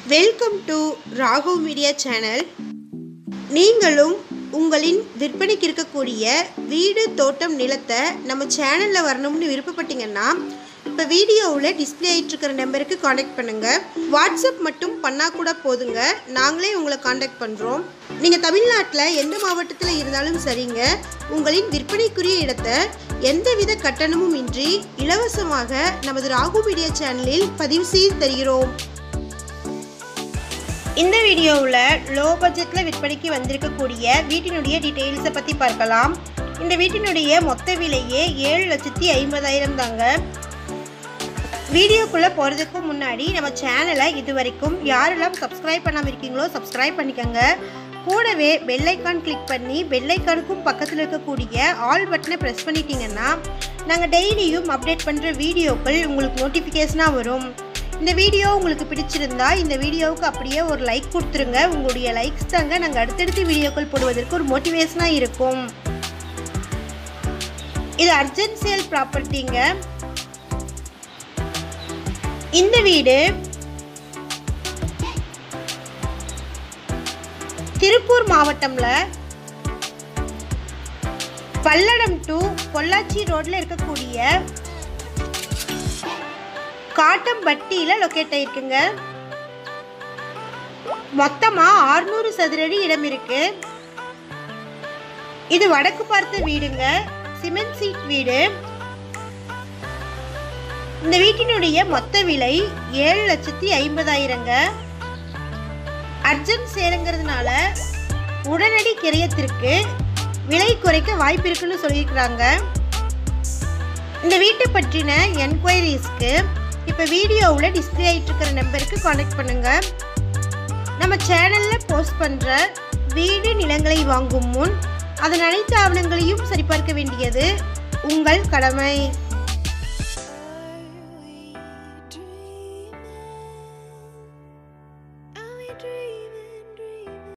Welcome to Raghav media channel நீங்களும் உங்களின் விற்பனைக்கு இருக்கக்கூடிய வீடு தோட்டம் நிலத்தை நம்ம சேனலில் வரணும்னு விருப்பப்பட்டீங்கன்னா இப்போ வீடியோவில் டிஸ்பிளே ஆகிட்டு இருக்கிற நம்பருக்கு காண்டாக்ட் பண்ணுங்கள் வாட்ஸ்அப் மட்டும் பண்ணால் கூட போதுங்க நாங்களே உங்களை காண்டாக்ட் பண்ணுறோம் நீங்கள் தமிழ்நாட்டில் எந்த மாவட்டத்தில் இருந்தாலும் சரிங்க உங்களின் விற்பனைக்குரிய இடத்தை எந்தவித கட்டணமும் இன்றி இலவசமாக நமது ராகு மீடியா சேனலில் பதிவு செய்து தருகிறோம் இந்த வீடியோவில் லோ பட்ஜெட்டில் விற்பனைக்கு வந்திருக்கக்கூடிய வீட்டினுடைய டீட்டெயில்ஸை பற்றி பார்க்கலாம் இந்த வீட்டினுடைய மொத்த விலையே ஏழு லட்சத்தி ஐம்பதாயிரம் தாங்க வீடியோக்குள்ளே போகிறதுக்கு முன்னாடி நம்ம சேனலை இது வரைக்கும் யாரெல்லாம் சப்ஸ்கிரைப் பண்ணாமல் இருக்கீங்களோ சப்ஸ்கிரைப் பண்ணிக்கோங்க கூடவே பெல்லைக்கான் கிளிக் பண்ணி பெல்லைக்கானுக்கும் பக்கத்தில் இருக்கக்கூடிய ஆல் பட்டனை ப்ரெஸ் பண்ணிட்டீங்கன்னா நாங்கள் டெய்லியும் அப்டேட் பண்ணுற வீடியோக்கள் உங்களுக்கு நோட்டிஃபிகேஷனாக வரும் இந்த வீடியோ உங்களுக்கு பிடிச்சிருந்தா இந்த வீடியோவுக்கு அப்படியே ஒரு லைக் கொடுத்துருங்க உங்களுடைய லைக்ஸ் தாங்க நாங்கள் அடுத்தடுத்து வீடியோக்கள் போடுவதற்கு ஒரு மோட்டிவேஷனாக இருக்கும் இது அர்ஜென்ட் சேல் ப்ராப்பர்ட்டிங்க இந்த வீடு திருப்பூர் மாவட்டம்ல பல்லடம் டு பொள்ளாச்சி ரோட்ல இருக்கக்கூடிய காட்டம்பட்டியில் லொக்கேட் ஆயிருக்குங்க மொத்தமாக ஆறுநூறு சதுரடி இடம் இருக்கு இது வடக்கு பார்த்த வீடுங்க சிமெண்ட் சீட் வீடு இந்த வீட்டினுடைய மொத்த விலை ஏழு லட்சத்தி ஐம்பதாயிரங்க அர்ஜென்ட் சேருங்கிறதுனால உடனடி கிரயத்திற்கு விலை குறைக்க வாய்ப்பு இருக்குன்னு சொல்லியிருக்கிறாங்க இந்த வீட்டை பற்றின என்கொயரிஸ்க்கு இப்போ வீடியோவில் டிஸ்பிளே ஆகிட்டு இருக்கிற நம்பருக்கு காண்டாக்ட் பண்ணுங்க நம்ம சேனலில் போஸ்ட் பண்ணுற வீடு நிலங்களை வாங்கும் முன் அதன் அனைத்து ஆவணங்களையும் சரிபார்க்க வேண்டியது உங்கள் கடமை Are we dreaming?